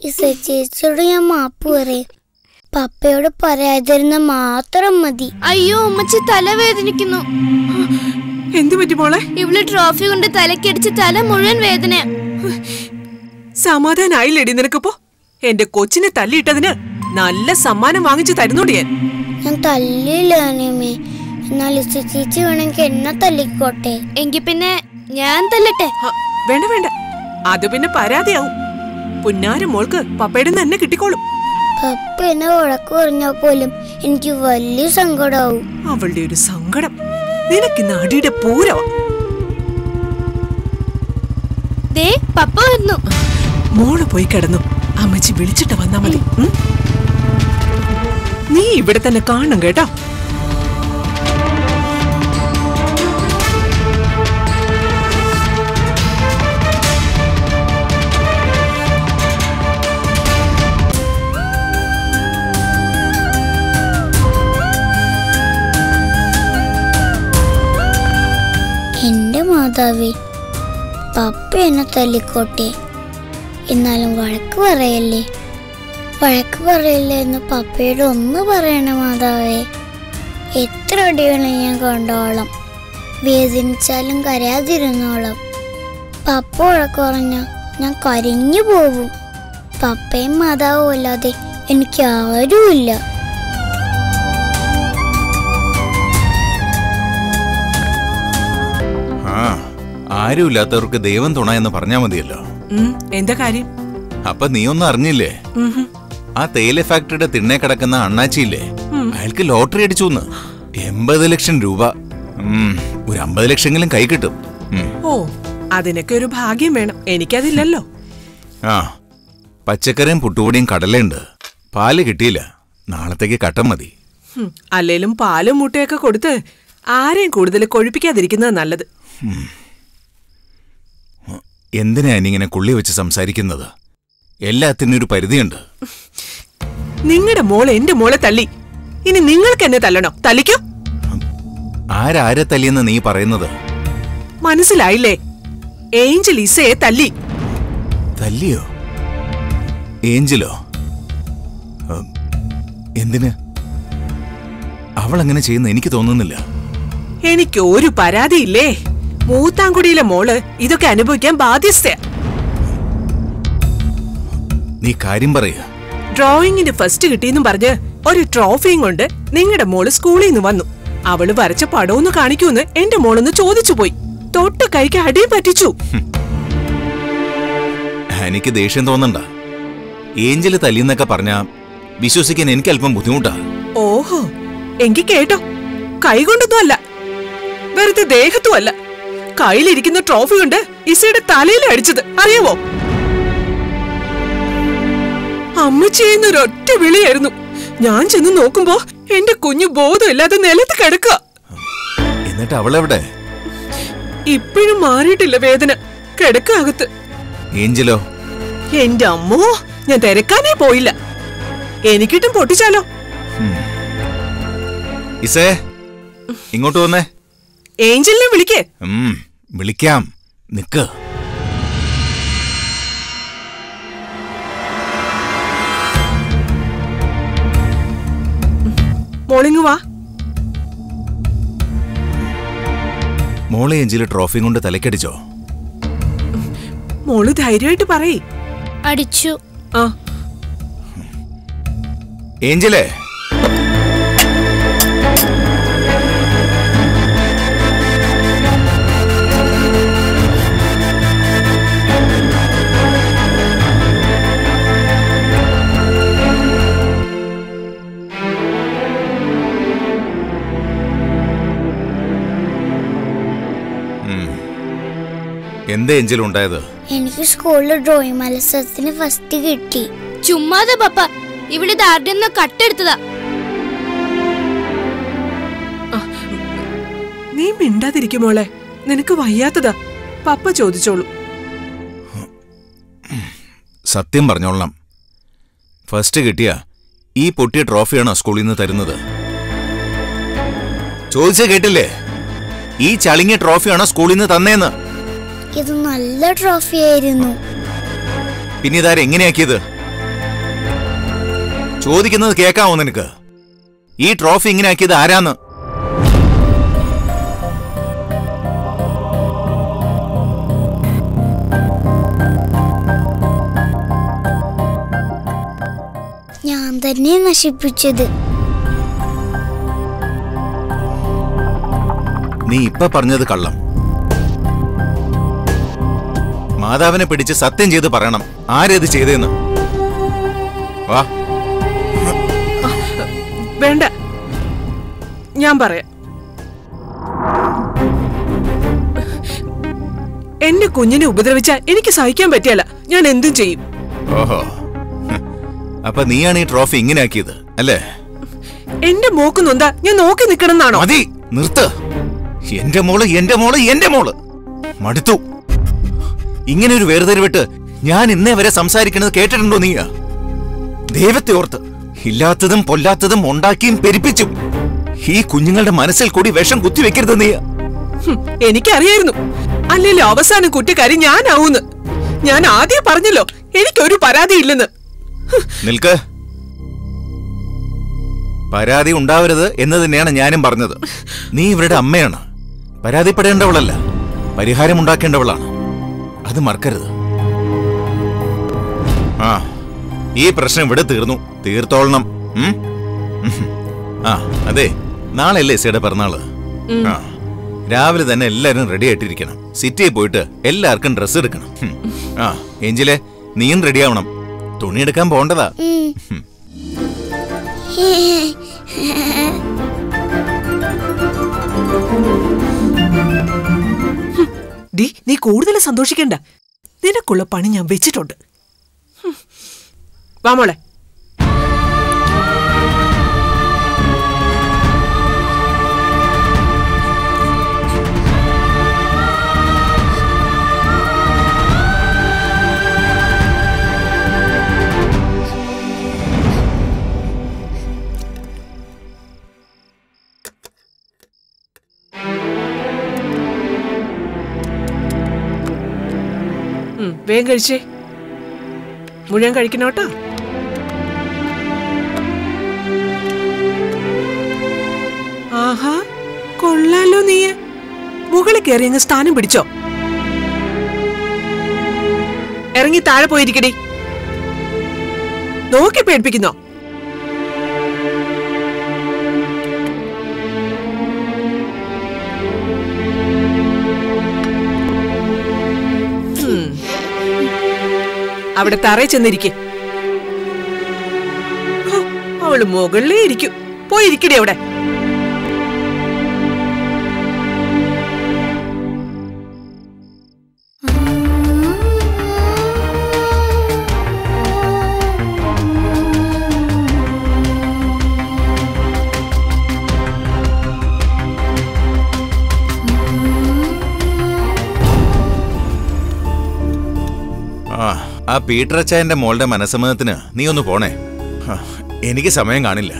ഇസ ചേച്ചിയോട് ഞാൻ മാപ്പ് പറയും പപ്പയോട് പറയാതിരുന്ന മാത്രം മതി അയ്യോ ഉമ്മച്ചി തലവേദനിക്കുന്നു എന്തു പറ്റി മോളെ ഇവള് ട്രോഫി കൊണ്ട് തലക്കടിച്ച് തല മുഴുവൻ വേദന സമാധാനായില്ലേടി നിനക്കിപ്പോ എന്റെ കൊച്ചിനെ തല്ലിയിട്ടതിന് നല്ല സമ്മാനം വാങ്ങിച്ചു തരുന്നുണ്ട് ഞാൻ ഞാൻ തല്ലില്ല അനിയമ്മേ എന്നാൽ ഇസ ചേച്ചി വേണമെങ്കിൽ എന്നെ തല്ലിക്കോട്ടെ എങ്കി പിന്നെ ഞാൻ തല്ലട്ടെ ഹ, വേണ്ട വേണ്ട അത് പിന്നെ പരാതിയാവും പുന്നാര മോൾക്ക് പപ്പയുടെ തന്നെ കിട്ടിക്കോളും പപ്പ എന്നെ വഴക്ക് പറഞ്ഞാൽ പോലും എനിക്ക് വലിയ സങ്കടമാവും അവളുടെ ഒരു സങ്കടം നിനക്ക് നടിയുടെ പൂരവാ ദേ പപ്പ വന്നു മോള് പോയി കിടന്നു അമ്മച്ചി വിളിച്ചിട്ട് വന്നാ മതി ഉം? നീ ഇവിടെ തന്നെ കാണണം കേട്ടോ എന്റെ മാതാവേ പപ്പ എന്നെ തല്ലിക്കോട്ടെ എന്നാലും വഴക്ക് പറയല്ലേ വഴക്ക് പറയില്ല എന്ന് പപ്പയോട് ഒന്ന് പറയണേ മാതാവേ എത്ര അടിയാണ് ഞാൻ കൊണ്ടോളം വേദനിച്ചാലും കരയാതിരുന്നോളം പപ്പ വഴക്ക് പറഞ്ഞ ഞാൻ കരിഞ്ഞു പോകും പപ്പയും മാതാവും അല്ലാതെ എനിക്ക് ആരുമില്ല ആ ആരുമില്ലാത്തവർക്ക് ദൈവം തുണ എന്ന് പറഞ്ഞാ മതിയല്ലോ ഉം, എന്താ കാര്യം അപ്പൊ നീ ഒന്നും അറിഞ്ഞില്ലേ ഉം ഹും. ആ തേയില ഫാക്ടറിയുടെ തിണ്ണെ കിടക്കുന്ന അണ്ണാച്ചിയില്ലേ അയാൾക്ക് ലോട്ടറി അടിച്ചു എന്ന് എൺപത് ലക്ഷം രൂപ ഉം, ഒരു അമ്പത് ലക്ഷമെങ്കിലും കൈ കിട്ടും ഉം. ഓ അതിനൊക്കെ ഒരു ഭാഗ്യം വേണം എനിക്കതില്ലല്ലോ ആ പച്ചക്കറിയും പുട്ടുപൊടിയും കടലുണ്ട് പാല് കിട്ടിയില്ല നാളത്തേക്ക് കട്ടം മതി ഹും, അല്ലേലും പാലും മുട്ടയൊക്കെ കൊടുത്ത് ആരെയും കൂടുതൽ കൊഴുപ്പിക്കാതിരിക്കുന്നത് നല്ലത് എന്തിനാ ഇങ്ങനെ കുള്ളി വെച്ച് സംസാരിക്കുന്നത് എല്ലാത്തിനും ഒരു പരിധിയുണ്ട് നിങ്ങളുടെ മോളെ എന്റെ മോളെ തല്ലി ഇനി നിങ്ങൾക്ക് എന്നെ തല്ലണോ തല്ലിക്കോ ആരാരെ തല്ലിയെന്ന് നീ പറയുന്നത് മനസ്സിലായില്ലേ ഏഞ്ചൽ ഇസയെ തല്ലി തല്ലിയോ ഏഞ്ചലോ ഉം, എന്തിന് അവൾ അങ്ങനെ ചെയ്യുന്ന എനിക്ക് തോന്നുന്നില്ല എനിക്ക് ഒരു പരാതിയില്ലേ മൂത്താങ്കുടിയിലെ മോള് ഇതൊക്കെ അനുഭവിക്കാൻ ബാധ്യസ്ഥയാ നീ കാര്യം പറയുക ഡ്രോയിങ്ങിന് ഫസ്റ്റ് കിട്ടിയെന്നും പറഞ്ഞ് ഒരു ട്രോഫിയും കൊണ്ട് നിങ്ങളുടെ മോള് സ്കൂളിൽ നിന്ന് വന്നു അവള് വരച്ച പടമൊന്ന് കാണിക്കൂന്ന് എന്റെ മോളൊന്ന് ചോദിച്ചു പോയി തൊട്ട് കൈക്ക് അടിയും പറ്റിച്ചു എനിക്ക് ദേഷ്യം തോന്നണ്ട ഏഞ്ചല് തല്ലിന്നൊക്കെ പറഞ്ഞാ വിശ്വസിക്കാൻ എനിക്ക് അല്പം ബുദ്ധിമുട്ടാ ഓഹോ എങ്കി കേട്ടോ കൈകൊണ്ടൊന്നും അല്ല വെറുതെ ദേഹത്തും അല്ല കയ്യിലിരിക്കുന്ന ട്രോഫി കൊണ്ട് ഇസയുടെ തലയിൽ അടിച്ചത് അറിയാവോ അമ്മച്ചിയെന്ന് ഒരൊറ്റ വിളിയായിരുന്നു ഞാൻ ചെന്ന് നോക്കുമ്പോ എന്റെ കുഞ്ഞു ബോധമില്ലാതെ നിലത്ത് കിടക്കുക എന്നിട്ട് അവളെവിടെ ഇപ്പോഴും മാറിയിട്ടില്ല വേദന കിടക്കകത്ത് ഏഞ്ചലോ എന്റെ അമ്മോ ഞാൻ തിരക്കാനേ പോയില്ല എനിക്കിട്ടും പൊട്ടിച്ചാലോ ഇസേ ഇങ്ങോട്ട് വന്നേ ഏഞ്ചലിനെ വിളിക്കേ ഉം, വിളിക്കാം നിക്ക് മോളിങ് വാ മോളെ ഏഞ്ചല് ട്രോഫി കൊണ്ട് തലക്കടിച്ചോ മോള് ധൈര്യമായിട്ട് പറയ് അടിച്ചു ആ ഏഞ്ചലേ ഉം. എന്താ ഏഞ്ചൽ ഉണ്ടായത് എനിക്ക് സ്കൂളിൽ ഡ്രോയിങ് മത്സരത്തിന് ഫസ്റ്റ് കിട്ടി ചുമ്മാതെ പപ്പ ഇവിടെ ഇത് ആരുടെ നിന്നോ കട്ടെടുത്തതാ നീ മിണ്ടാതിരിക്കും മോളെ നിനക്ക് വയ്യാത്തതാ പപ്പ ചോദിച്ചോളൂ സത്യം പറഞ്ഞോളണം ഫസ്റ്റ് കിട്ടിയ ഈ പൊട്ടിയ ട്രോഫിയാണോ സ്കൂളിൽ നിന്ന് തരുന്നത് ചോദിച്ച കേട്ടില്ലേ ഈ ചളിങ്ങിയ ട്രോഫിയാണോ സ്കൂളിൽ നിന്ന് തന്നേന്ന് ഇത് നല്ല ട്രോഫി ആയിരുന്നു പിന്നെ ഇതാരെങ്ങനെയാക്കിയത് ചോദിക്കുന്നത് കേൾക്കാമോ നിനക്ക് ഈ ട്രോഫി ഇങ്ങനെ ആക്കിയത് ആരാന്ന് ഞാൻ തന്നെ നശിപ്പിച്ചത് നീ ഇപ്പൊ പറഞ്ഞത് കള്ളം മാതാവിനെ പിടിച്ച് സത്യം ചെയ്ത് പറയണം ആരേത് ചെയ്തേന്ന് വാ വേണ്ട ഞാൻ പറയാം എന്റെ കുഞ്ഞിനെ ഉപദ്രവിച്ചാൽ എനിക്ക് സഹിക്കാൻ പറ്റിയല്ല ഞാൻ എന്തും ചെയ്യും ഓഹോ ഹ്. അപ്പൊ നീയാണ് ഈ ട്രോഫി ഇങ്ങനെ ആക്കിയത് അല്ലേ എന്റെ മോക്ക് നൊന്താ ഞാൻ നോക്കി നിക്കണമെന്നാണോ മതി നിർത്ത് എന്റെ മോള് എന്റെ മോള് എന്റെ മോള് മടുത്തു ഇങ്ങനെ ഒരു വേർതിരിവിട്ട് ഞാൻ ഇന്നേ വരെ സംസാരിക്കുന്നത് കേട്ടിട്ടുണ്ടോ നീ ദൈവത്തെ ഓർത്ത് ഇല്ലാത്തതും പൊല്ലാത്തതും ഉണ്ടാക്കിയും പെരുപ്പിച്ചും ഈ കുഞ്ഞുങ്ങളുടെ മനസ്സിൽ കൂടി വിഷം കുത്തിവെക്കരുത് നീ ഹും, എനിക്കറിയായിരുന്നു അല്ലല്ലോ അവസാനം കുട്ടിക്കാരി ഞാനാവൂന്ന് ഞാൻ ആദ്യം പറഞ്ഞല്ലോ എനിക്കൊരു പരാതിയില്ലെന്ന് നിൽക്ക് പരാതി ഉണ്ടാവരുത് എന്ന് തന്നെയാണ് ഞാനും പറഞ്ഞത് നീ ഇവരുടെ അമ്മയാണ് പരാതിപ്പെടേണ്ടവളല്ല പരിഹാരം ഉണ്ടാക്കേണ്ടവളാണ് അത് മറക്കരുത് ആ ഈ പ്രശ്നം ഇവിടെ തീർന്നു തീർത്തോളണം ഉം? ഉം. ആ അതെ നാളെ അല്ലേ സിയുടെ പിറന്നാള് ആ രാവിലെ തന്നെ എല്ലാരും റെഡി ആയിട്ടിരിക്കണം സിറ്റിയിൽ പോയിട്ട് എല്ലാവർക്കും ഡ്രസ്സ് എടുക്കണം ഉം. ആ എഞ്ചിലെ നീയും റെഡി ആവണം തുണി എടുക്കാൻ പോണ്ടതാ ഉം. ഡി നീ കൂടുതൽ സന്തോഷിക്കണ്ട നിനക്കുള്ള പണി ഞാൻ വെച്ചിട്ടുണ്ട് ഹും. വാ മോളെ ഉം, വേഗം കഴിച്ചേ മുഴുവൻ കഴിക്കണോട്ടോ ആഹാ കൊള്ളാലോ നീ മുകളിൽ കയറി അങ്ങ് സ്ഥാനം പിടിച്ചോ ഇറങ്ങി താഴെ പോയിരിക്കടി നോക്കി പേടിപ്പിക്കുന്നോ ഉം. അവിടെ തറയിൽ ചെന്നിരിക്കെ അവള് മുകളിലേ ഇരിക്കും പോയിരിക്കടി അവിടെ ആ ആ പീറ്റർ അച്ചായന്റെ മോളുടെ മനസ്സമ്മതത്തിന് നീ ഒന്ന് പോണേ ആ, എനിക്ക് സമയം കാണില്ല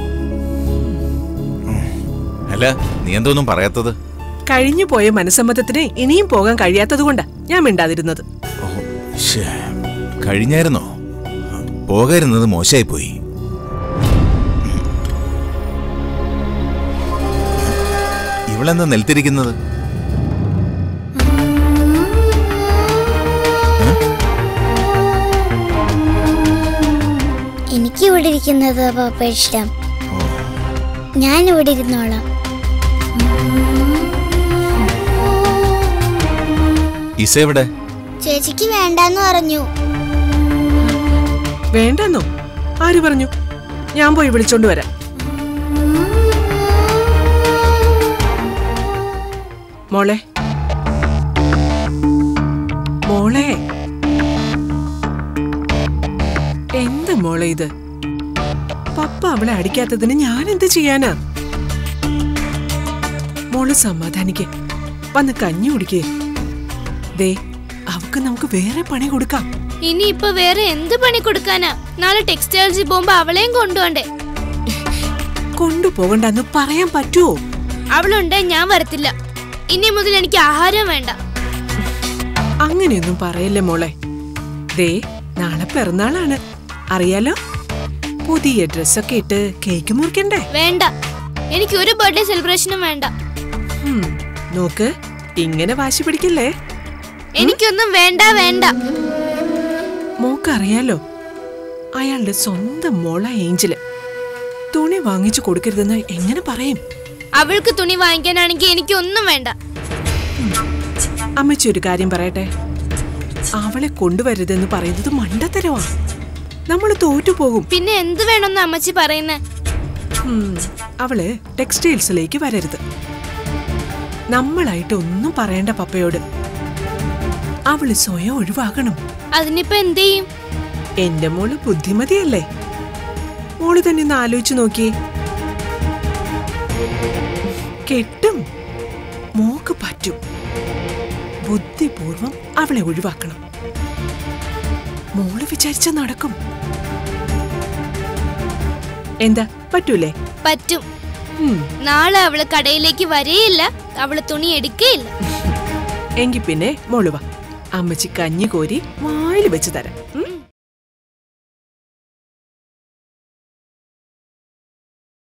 ഉം. അല്ല നീ എന്തോന്നും പറയാത്തത് കഴിഞ്ഞു പോയ മനസ്സമ്മതത്തിന് ഇനിയും പോകാൻ കഴിയാത്തതുകൊണ്ടാ ഞാൻ മിണ്ടാതിരുന്നത് ഓ, ശ്ശേ. കഴിഞ്ഞായിരുന്നോ പോകാതിരുന്നത് മോശമായി പോയി ഇവളെന്താ നിലത്തിരിക്കുന്നത് എനിക്ക് ഇവിടെ ഇരിക്കുന്നത് പാപ്പ ഇഷ്ടം ഞാൻ ഇവിടെ ഇരുന്നോളാം ഇസ എവിടെ ചേച്ചിക്ക് വേണ്ടെന്ന് പറഞ്ഞു വേണ്ടെന്നോ ആര് പറഞ്ഞു ഞാൻ പോയി വിളിച്ചോണ്ട് വരാം മോളെ മോളെ എന്താ മോളെ ഇത് പപ്പ അവളെ അടിക്കാത്തതിന് ഞാൻ എന്ത് ചെയ്യാനാ മോള് സമാധാനിക്ക് വന്ന് കഞ്ഞി കുടിക്കേ ദേ അവക്ക് നമുക്ക് വേറെ പണി കൊടുക്കാം ഇനി ഇപ്പൊ വേറെ എന്ത് പണി കൊടുക്കാനാ നാളെ ടെക്സ്റ്റൈൽസിൽ പോകുമ്പോ അവളെയും കൊണ്ടുപോണ്ടേ കൊണ്ടുപോകണ്ടെന്ന് പറയാൻ പറ്റുമോ അവളുണ്ടെ ഞാൻ വരത്തില്ല ഇനി മുതൽ എനിക്ക് ആഹാരം വേണ്ട അങ്ങനെയൊന്നും പറയല്ലേ മോളെ ദേ നാളെ പിറന്നാളാണ് അറിയാലോ പുതിയ ഡ്രസ്സൊക്കെ ഇട്ട് കേക്ക് മുറിക്കണ്ടേ വേണ്ട എനിക്ക് ഒരു ബർത്ത്ഡേ സെലിബ്രേഷനും വേണ്ട ഹും, നോക്ക് ഇങ്ങനെ വാശി പിടിക്കില്ലേ എനിക്കൊന്നും വേണ്ട വേണ്ട മോക്കറിയാലോ അയാളുടെ സ്വന്തം മോള ഏഞ്ചല് തുണി വാങ്ങിച്ചു കൊടുക്കരുതെന്ന് എങ്ങനെ പറയും അവൾക്ക് തുണി വാങ്ങിക്കാനാണെങ്കിൽ എനിക്കൊന്നും വേണ്ട അമ്മച്ചി ഒരു കാര്യം പറയട്ടെ അവളെ കൊണ്ടുവരരുതെന്ന് പറയുന്നത് മണ്ടത്തരവാ നമ്മൾ തോറ്റുപോകും പിന്നെ എന്ത് വേണമെന്ന് അമ്മച്ചി പറയുന്നേ ഉം, അവള് ടെക്സ്റ്റൈൽസിലേക്ക് വരരുത് നമ്മളായിട്ട് ഒന്നും പറയണ്ട പപ്പയോട് അവള് സ്വയം ഒഴിവാകണം അതിനിപ്പോ എന്ത് ചെയ്യും എന്റെ മോള് ബുദ്ധിമതിയല്ലേ മോള് തന്നെ ഒന്ന് ആലോചിച്ചു നോക്കിയേ കെട്ടും മോക്ക് പറ്റും ബുദ്ധിപൂർവം അവളെ ഒഴിവാക്കണം മോള് വിചാരിച്ച നടക്കും എന്താ പറ്റൂലേ പറ്റും ഉം, നാളെ അവള് കടയിലേക്ക് വരേയില്ല അവള് തുണി എടുക്കേയില്ല എങ്കി പിന്നെ മോള് വാ അമ്മച്ചി കഞ്ഞി കോരി വായിൽ വെച്ച് തരാം ഉം?